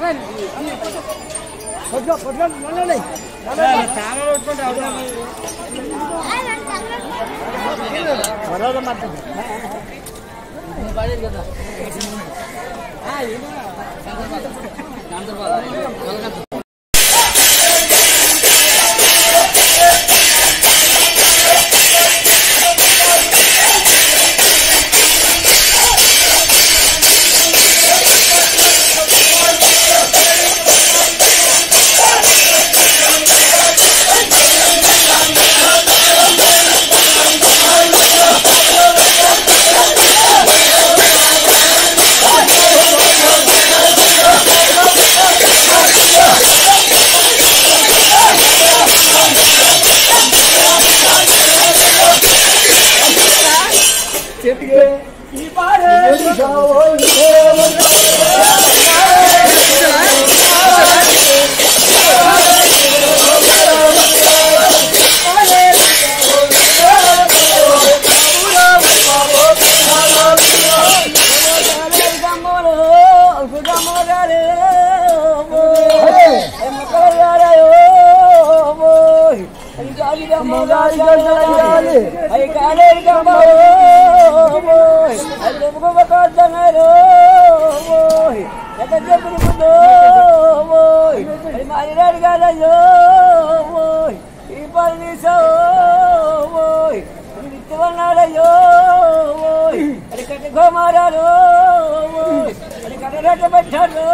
మారారు అది కట్టరెట్ట పెట్టారు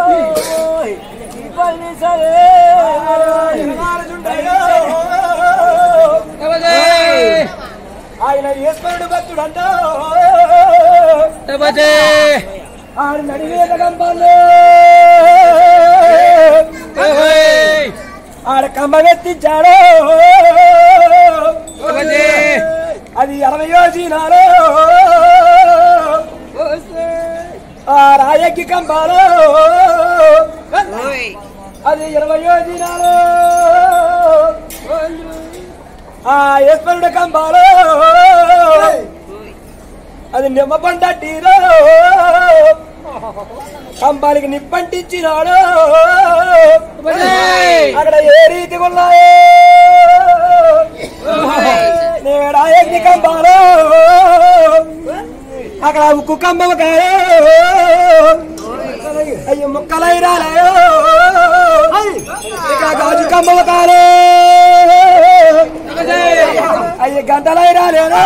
ఈ పని సరే ఆయన ఈశ్వరుడు భక్తుడంట ఆయన నడివేద కంపంలో ఆడ కంబ వెత్తించాడు అది అరవయో జీనాలు ఆ రాయకి కంబాలు అది ఇరవయో దినాలు ఆ ఈశ్వరుడు కంబాలు అది నిమ్మ పండీరో కంబాలికి నిప్పంటించినాడు అక్కడ ఏ రీతి ఉన్నాయో నేడా ఎన్ని కంబాలు అక్కడ ఉక్కు కంబం కాయో అయ్యి ముక్కలై రాలేయో ఇక గాజు కంబం కాలే అయ్యి గంటలై రాలేదో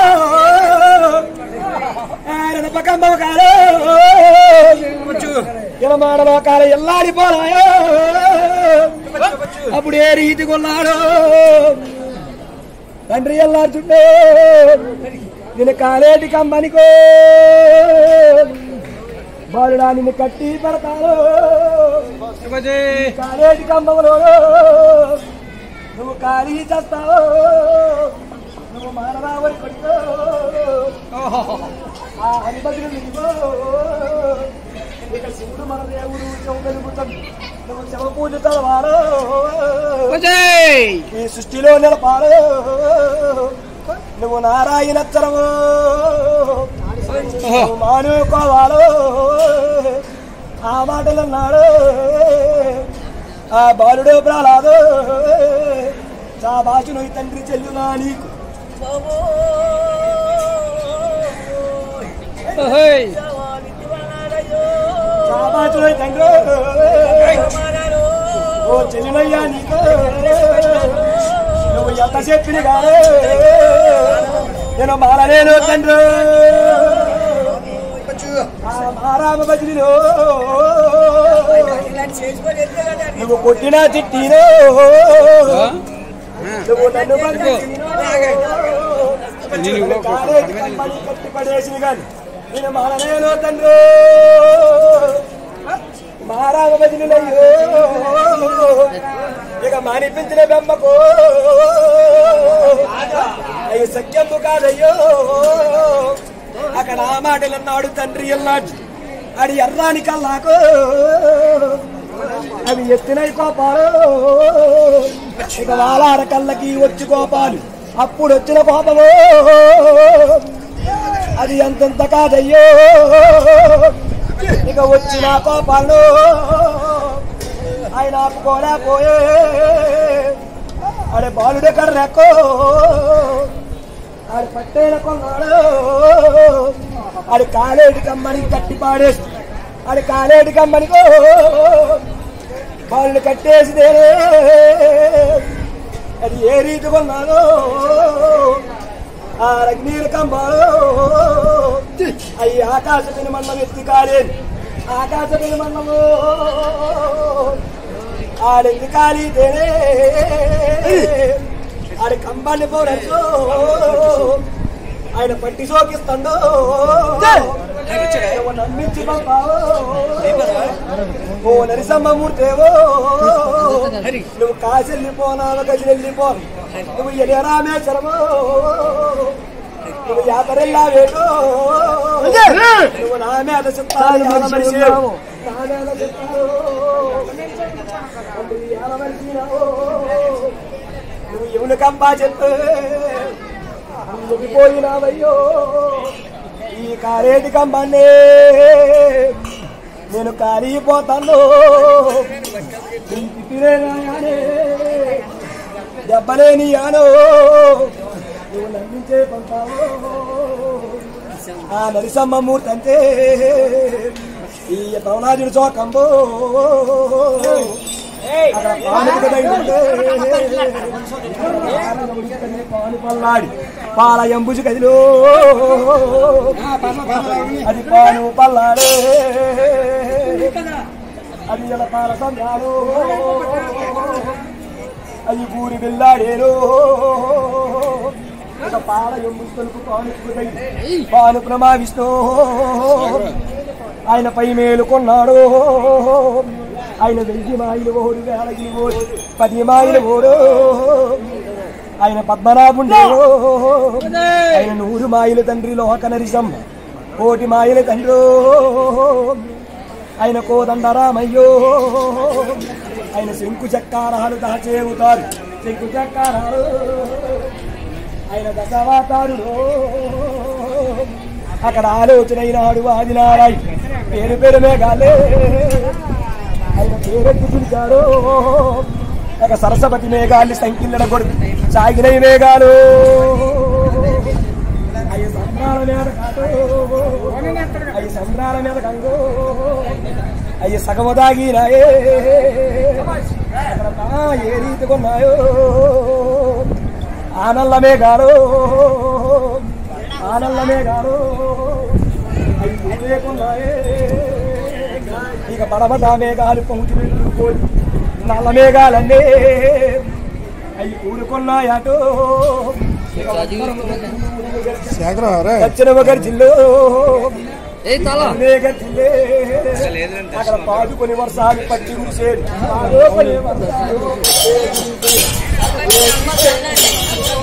ఆరనప కంబం కాలే ఇలా మాడలో కాలే ఎల్లాడిపోలాయో అప్పుడు ఏ రీతి కొన్నాడు తండ్రి ఎల్లాడుతుండే నేను కాలేటి కమ్మనికో బాలుడా నిన్ను కట్టి పెడతాను కాలేటి కమ్మలో నువ్వు ఖాళీ చేస్తావు నువ్వు మానరావరి కొడుకో ఆ హరిభద్రుడు నీవో ఇక శివుడు మన దేవుడు చెవు వెలుగుతాడు నువ్వు శవ పూజ చదవాడు ఈ సృష్టిలో నిలపాడు నువ్వు నారాయణచ్చరము నువ్వు మానుకోవాడు ఆ మాటలన్నాడు ఆ బాలుడు ప్రాలాదు చా బాచును తండ్రి చెల్లునా నీకు చా బాచును తండ్రి ఓ చెల్లినయ్యా నీకు నువ్వు ఎంత చెప్పిన కాదు నేను మారలేను తండ్రి ఆ మారామ బదిలిలో నువ్వు కొట్టిన తిట్టినో నువ్వు నన్ను బంధించినో, కాలేజీ కమ్మని కట్టి పడేసింది కానీ నేను మారలేను తండ్రి మారామ బదిలీలయ్యో ఇక మానిపించిన బెమ్మకు అయ్యి సత్యము కాదయ్యో అక్కడ ఆ మాటలన్నాడు తండ్రి అన్నాడు అది ఎర్రాని కల్లాకు అవి ఎత్తినై కోపాలు ఇక వాలార కళ్ళకి వచ్చి కోపాలు అప్పుడు వచ్చిన కోపము అది ఎంతెంత కాదయ్యో ఇక వచ్చిన కోపాలు ఆయన ఆపుకోలేకపోయే ఆడే బాలుడే కర్రెక్కో ఆడి పట్టేల కొన్నాడు ఆడి కాలేటి కమ్మని కట్టి పాడేసి ఆడి కాలేటి కమ్మనికో వాళ్ళు కట్టేసిదే అది ఏ రీతి కొన్నాదో ఆ రగ్నీరు కంబాలో అవి ఆకాశ వినిమన్నం ఎత్తి కాలేదు ఆకాశ వినిమన్నము ఆడెత్తి కాలితేనే ఆడి కంబాన్ని పోరచ్చు ఆయన పట్టి సోకిస్తాడు నమ్మించి పంపావు ఓ నరిసమ్మమూర్తేవో నువ్వు కాశీ వెళ్ళిపోనావు గజలు వెళ్ళిపో నువ్వు ఎడే రామేశ్వరమో నువ్వు యాతరెల్లావేటో నువ్వు నా మీద చెప్తాను యాల మనిషివు. నా మీద చెప్తాను నువ్వు యాల మనిషినావు. నువ్వు ఎవరు కంపా చెప్పు నువ్వు పోయినావయ్యో ఈ కారేటి కంబాన్నే నేను కాలిపోతాను తినేనాయానే దెబ్బలేని యానో నువ్వు నమ్మించే పంపావు ఆ నరిసమ్మ మూర్తి అంటే ఈ పవనాజుడు చోకంబో అక్కడ పానుకు తగిలిందే. పాను పల్లాడి పాల ఎంబుజు గదిలో అది పాను పల్లాడే అది ఇలా పాల సంధ్యాలు అది ఊరి వెళ్ళాడేరు ఒక పాల ఎంబుజు తలుపు పానుకు తగిలి పాను ప్రమావిస్తూ ఆయన పై మేలుకొన్నాడు ఆయన వెయ్యి మాయిలు ఓడు వేలకి ఓడు పది మాయిలు ఓడు ఆయన పద్మనాభుండేవో ఆయన నూరు మాయిల తండ్రి లోక నరిసం కోటి మాయిల తండ్రి ఆయన కోదండరామయ్యో ఆయన శంకు చక్కారాలు దాచేవుతారు శంకు చక్కారాలు ఆయన దశవాతారుడు అక్కడ ఆలోచన అయినాడు ఆదినారాయణ పేరు పేరు మేఘాలే ఆయన పేరెత్తి పిలిచాడు ఒక సరస్వతి మేఘాల్ని సంఖ్యల కొడుకు సాగినవి మేఘాలు అవి సంద్రాల మీద కాదు అవి సంద్రాల మీద కంగు అవి సగము దాగినాయే అక్కడ తా ఏ రీతి కొన్నాయో ఆనల్ల మేఘాలు ఆనల్ల మేఘాలు అవి ఊరేకున్నాయే ఇక పడమట మేఘాలు పొంగి వెళ్ళిపోయి నల్ల మేఘాలన్నీ అవి కూడుకున్నాయటో దక్షిణ ఒకరి జిల్లు జిల్లే అక్కడ పాదుకొని వర్షాలు పట్టి కురిసేది పాదుకొని వర్షాలు